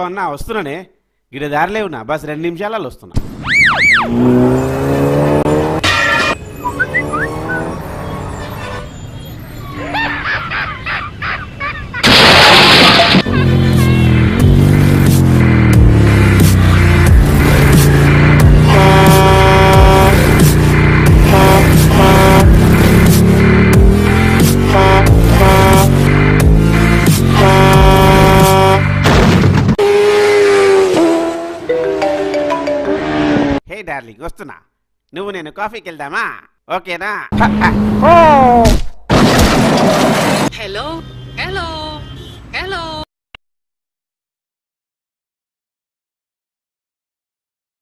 అన్నా వస్తున్నానే గిడ దారిలే ఉన్నా బస్ రెండు నిమిషాలలో వస్తున్నా హే డార్లింగ్ వస్తున్నా నువ్వు నేను కాఫీకి వెళ్దామా ఓకేనా హ, హ. Hello? Hello? Hello?